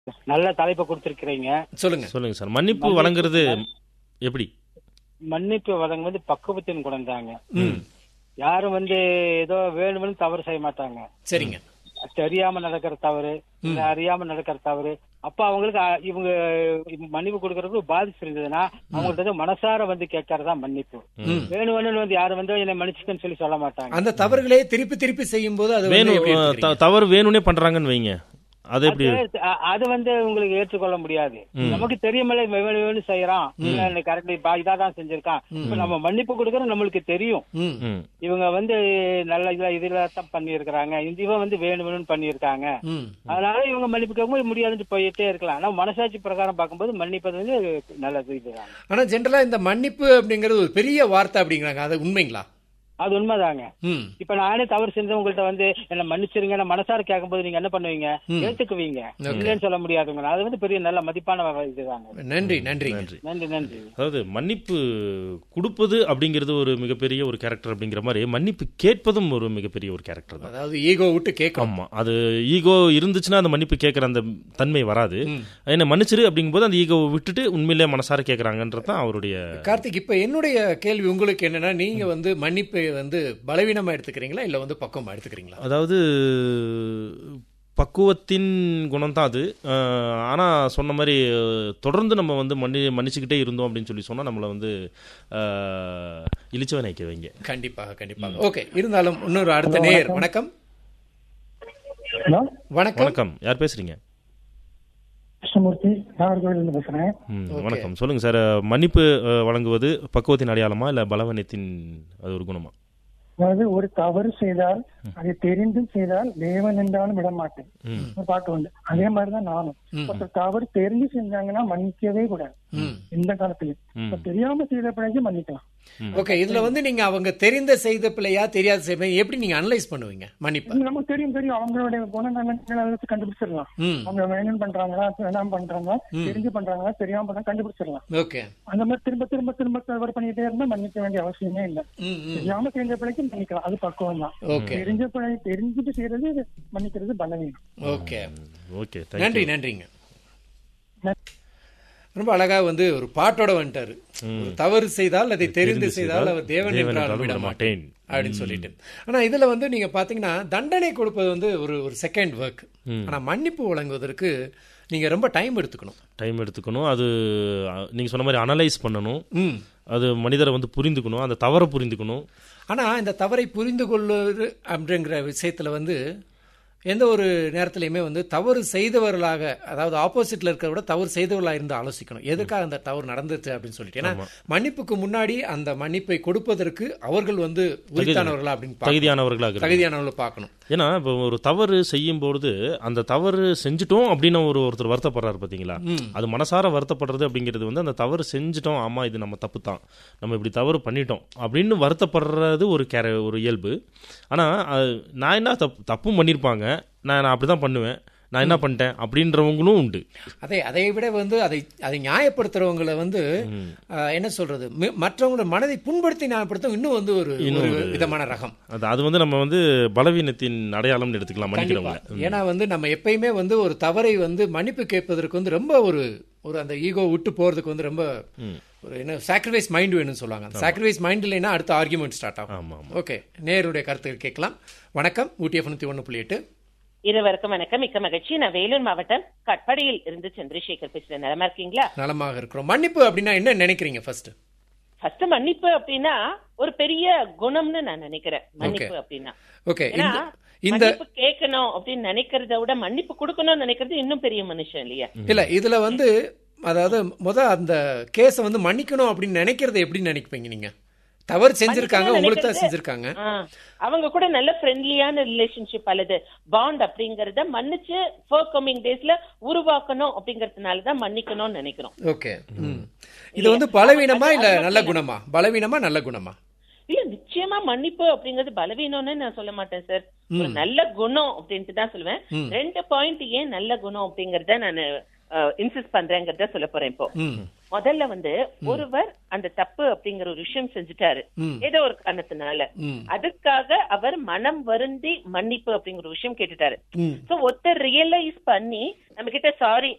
நல்ல தலைப்பை கொடுத்திருக்கிறீங்க சொல்லுங்க சொல்லுங்க சார் மன்னிப்பு வழங்குறது எப்படி மன்னிப்பு வழங்குவது பக்குவத்தின் குணம் தாங்க ம் யாரும் வந்து ஏதோ வேணும்னு தவறு செய்ய மாட்டாங்க சரிங்க தெரியாம நடக்கிற தவறு இல்ல அறியாம நடக்கிற தவறு அப்ப அவங்களுக்கு அ, இவங்க இவங்க மன்னிப்பு கொடுக்கறது பாதிப்பு இருந்ததுன்னா அவங்கள்ட்ட வந்து மனசார வந்து கேட்கறதா மன்னிப்பு வேணும் வேணும்னு வந்து யாரும் வந்து என்னை மன்னிச்சுக்கன்னு சொல்லி சொல்ல மாட்டாங்க அந்த தவறுகளே திருப்பி திருப்பி செய்யும் போது அது வந்து வேணும் எப்படி அஹ், எடுத்துக்கிறீங்க? த- தவறு வேணும்னே பண்றாங்கன்னு வைங்க அது எப்படி அது அ- அது வந்து உங்களுக்கு ஏற்றுக்கொள்ள முடியாது நமக்கு தெரியுமல இவன் வேணும் வேணும் செய்யறான் கரெக்ட் இதான் செஞ்சிருக்கான் இப்ப நம்ம மன்னிப்பு கொடுக்கறது நம்மளுக்கு தெரியும் ம் ம் இவங்க வந்து நல்ல இதுல இதுல தான் பண்ணியிருக்கிறாங்க இந்த இவன் வந்து வேணும் வேணும்னு பண்ணியிருக்காங்க ம் அதனால இவங்க மன்னிப்பு கேட்கும்போது முடியாதுன்னு போயிட்டே இருக்கலாம் ஆனா மனசாட்சி பிரகாரம் பார்க்கும்போது மன்னிப்பது வந்து நல்லது இதுதான் ஆனா ஜென்ரலா இந்த மன்னிப்பு அப்படிங்கிறது ஒரு பெரிய வார்த்தை அப்படிங்கிறாங்க அது உண்மைங்களா அது உண்மைதாங்க ம் இப்ப நானே தவறு செஞ்சு உங்கள்ட்ட வந்து என்ன மன்னிச்சிருங்க நான் மனசார கேட்கும்போது நீங்க என்ன பண்ணுவீங்க ம். ஏத்துக்குவீங்க இல்லைன்னு சொல்ல முடியாதுங்க அது வந்து பெரிய நல்ல மதிப்பான வ- இதுதாங்க நன்றி நன்றி நன்றி நன்றி நன்றி அதாவது மன்னிப்பு கொடுப்பது அப்படிங்கிறது ஒரு மிகப்பெரிய ஒரு கேரக்டர் அப்படிங்கிற மாதிரி மன்னிப்பு கேட்பதும் ஒரு மிகப்பெரிய ஒரு கேரக்டர் தான் அதாவது ஈகோ விட்டு கேட்கணும் ஆமா அது ஈகோ இருந்துச்சுன்னா அந்த மன்னிப்பு கேட்கற அந்த தன்மை வராது என்ன மன்னிச்சிரு அப்படிங்கும்போது அந்த ஈகோவை விட்டுட்டு உண்மையிலே மனசார கேட்கறாங்கன்றது தான் அவருடைய கார்த்திக் இப்ப என்னுடைய கேள்வி உங்களுக்கு என்னன்னா நீங்க வந்து மன்னிப்பை வந்து பலவீனமா எடுத்துக்கிறீங்களா இல்ல வந்து பக்குவமா எடுத்துக்கிறீங்களா அதாவது பக்குவத்தின் குணம் தான் அது அஹ், ஆனா சொன்ன மாதிரி அஹ், தொடர்ந்து நம்ம வந்து மன்னி மன்னிச்சுக்கிட்டே இருந்தோம் அப்படின்னு சொல்லி சொன்னா நம்மளை வந்து அஹ், இழிச்சவன் வைக்க வைங்க கண்டிப்பாக கண்டிப்பாக ஓகே இருந்தாலும் இன்னொரு அடுத்த நேர் வணக்கம் ஹலோ வணக்கம் வணக்கம் யார் பேசுறீங்க கிருஷ்ணமூர்த்தி நாகர்கோவிலிருந்து பேசுறேன் ம், வணக்கம் சொல்லுங்க சார் மன்னிப்பு அஹ், வழங்குவது பக்குவத்தின் அடையாளமா இல்ல பலவீனத்தின் அது ஒரு குணமா அதாவது ஒரு தவறு செய்தால் அதை தெரிந்தும் செய்தால் தேவன் என்றாலும் விட மாட்டேன் ஒரு பாட்டு உண்டு அதே மாதிரிதான் நானும் ஒருத்தர் தவறு தெரிஞ்சு செஞ்சாங்கன்னா மன்னிக்கவே கூடாது எந்த காலத்திலயும் இப்ப தெரியாம செய்த பிழைக்கு மன்னிக்கலாம் ஓகே இதுல வந்து நீங்க அவங்க தெரிந்த செய்த பிள்ளையா தெரியாத செய்த பிள்ளையா எப்படி நீங்க அனலைஸ் பண்ணுவீங்க மன்னிப்பை நமக்கு தெரியும் தெரியும் அவங்களுடைய குணநலன்களை வச்சு கண்டுபிடிச்சிடலாம் ம் அவங்க வேணும்னு பண்றாங்களா வேணாம் பண்றாங்களா தெரிஞ்சு பண்றாங்களா தெரியாம பண்றாங்க கண்டுபிடிச்சிடலாம் ஓகே அந்த மாதிரி திரும்ப திரும்ப திரும்ப தவறு பண்ணிட்டே இருந்தா மன்னிக்க வேண்டிய அவசியமே இல்லை ம் ம் தெரியாம செஞ்ச பிழைக்கு மன்னிக்கலாம் அது பக்குவம் தான் ஓகே தெரிஞ்ச பிழை தெரிஞ்சுட்டு செய்யறது மன்னிக்கிறது பலவீனம் ஓகே ஓகே நன்றி நன்றிங்க ரொம்ப அழகா வந்து ஒரு பாட்டோட வந்துட்டாரு ஒரு தவறு செய்தால் அதை தெரிந்து செய்தால் அவர் தேவன் என்றால் விட மாட்டேன் அப்படின்னு சொல்லிட்டு ஆனா இதுல வந்து நீங்க பாத்தீங்கன்னா தண்டனை கொடுப்பது வந்து ஒரு ஒரு செகண்ட் ஒர்க் ஆனா மன்னிப்பு வழங்குவதற்கு நீங்க ரொம்ப டைம் எடுத்துக்கணும் டைம் எடுத்துக்கணும் அது அஹ், நீங்க சொன்ன மாதிரி அனலைஸ் பண்ணணும் ம் அது மனிதரை வந்து புரிந்துக்கணும் அந்த தவறை புரிந்துக்கணும் ஆனா இந்த தவறை புரிந்து கொள்வது அப்படிங்கிற விஷயத்துல வந்து எந்த ஒரு நேரத்திலையுமே வந்து தவறு செய்தவர்களாக அதாவது ஆப்போசிட்ல இருக்கிறத விட தவறு செய்தவர்களாக இருந்து ஆலோசிக்கணும் எதுக்காக அந்த தவறு நடந்துச்சு அப்படின்னு சொல்லிட்டு ஏன்னா மன்னிப்புக்கு முன்னாடி அந்த மன்னிப்பை கொடுப்பதற்கு அவர்கள் வந்து உரித்தானவர்களா அப்படின்னு பார்க்கணும். தகுதியானவர்களாக இருக்கணும். தகுதியானவர்களை பார்க்கணும் ஏன்னா இப்போ ஒரு தவறு செய்யும் பொழுது அந்த தவறு செஞ்சுட்டோம் அப்படின்னு ஒரு ஒருத்தர் வருத்தப்படுறாரு பாத்தீங்களா அது மனசார வருத்தப்படுறது அப்படிங்கிறது வந்து அந்த தவறு செஞ்சுட்டோம் ஆமா இது நம்ம தப்பு தான் நம்ம இப்படி தவறு பண்ணிட்டோம் அப்படின்னு வருத்தப்படுறது ஒரு கேர ஒரு இயல்பு ஆனா அது நான் என்ன தப்பு தப்பும் பண்ணியிருப்பாங்க நான் நான் அப்படிதான் பண்ணுவேன் நான் என்ன பண்ணிட்டேன் அப்படின்றவங்களும் உண்டு அதை அதை விட வந்து அதை அதை நியாயப்படுத்துறவங்களை வந்து ஆஹ், என்ன சொல்றது மி- மற்றவங்களோட மனதை புண்படுத்தி நியாயப்படுத்தும் இன்னும் வந்து ஒரு ஒரு விதமான ரகம் அது அது வந்து நம்ம வந்து பலவீனத்தின் அடையாளம்னு எடுத்துக்கலாம் மன்னிக்கிறவங்க கண்டிப்பா. ஏன்னா வந்து நம்ம எப்பயுமே வந்து ஒரு தவறை வந்து மன்னிப்பு கேட்பதற்கு வந்து ரொம்ப ஒரு ஒரு அந்த ஈகோ விட்டு போறதுக்கு வந்து ரொம்ப ஒரு என்ன சாக்ரிஃபைஸ் மைண்ட் வேணும்னு சொல்லுவாங்க அந்த சாக்ரிஃபைஸ் மைண்ட் இல்லைன்னா அடுத்த ஆர்குமெண்ட் ஸ்டார்ட் ஆகும் ஆமா ஓகே நேருடைய கருத்துக்கள் கேட்கலாம் வணக்கம் ஊட்டி எஃப் ஒன்று புள்ளி எட்டு இருவருக்கும் வணக்கம் மிக்க மகிழ்ச்சி நான் வேலூர் மாவட்டம் கட்படியில் இருந்து சந்திரசேகர் பேசுறேன் நலமா இருக்கீங்களா நலமாக இருக்கிறோம் மன்னிப்பு அப்படின்னா என்ன நினைக்கிறீங்க ஃபர்ஸ்ட் ஃபர்ஸ்ட் மன்னிப்பு அப்படின்னா ஒரு பெரிய குணம்னு நான் நினைக்கிறேன் மன்னிப்பு அப்படின்னா ஓகே ஏன்னா இந்த இந்த மன்னிப்பு கேட்கணும் அப்படின்னு நினைக்கிறத விட மன்னிப்பு கொடுக்கணும்னு நினைக்கிறது இன்னும் பெரிய மனுஷன் இல்லையா இல்ல இதுல வந்து அதாவது முத அந்த கேஸை வந்து மன்னிக்கணும் அப்படின்னு நினைக்கிறத எப்படி நினைப்பீங்க நீங்க தவறு செஞ்சிருக்காங்க மன்னிக்கணும்னு உங்களுக்கு தான் நினைக்கிறது- செஞ்சிருக்காங்க ஆ, அவங்க கூட நல்ல ஃப்ரெண்ட்லியான ரிலேஷன்ஷிப் அல்லது பாண்ட் அப்படிங்கறத மன்னிச்சு ஃபோர் கமிங் டேஸ்ல உருவாக்கணும் அப்படிங்கறதுனால தான் மன்னிக்கணும்னு நினைக்கிறோம் ஓகே ம். இது வந்து பலவீனமா இல்ல நல்ல குணமா பலவீனமா நல்ல குணமா இல்ல நிச்சயமா மன்னிப்பு அப்படிங்கிறது பலவீனம்னு நான் சொல்ல மாட்டேன் சார் ஒரு நல்ல குணம் அப்படின்ட்டு தான் சொல்லுவேன் ரெண்டு பாயிண்ட் ஏன் நல்ல குணம் அப்படிங்கறத நான் இன்சிஸ்ட் பண்றேங்கிறத சொல்ல போறேன் இப்போ ம் முதல்ல வந்து ஒருவர் அந்த தப்பு அப்படிங்கிற ஒரு விஷயம் செஞ்சுட்டாரு ம். ஏதோ ஒரு காரணத்தினால ம். அதுக்காக அவர் மனம் வருந்தி மன்னிப்பு அப்படிங்கிற ஒரு விஷயம் கேட்டுட்டாரு ம் சோ ஒருத்தர் ரியலைஸ் பண்ணி நம்ம கிட்ட சாரி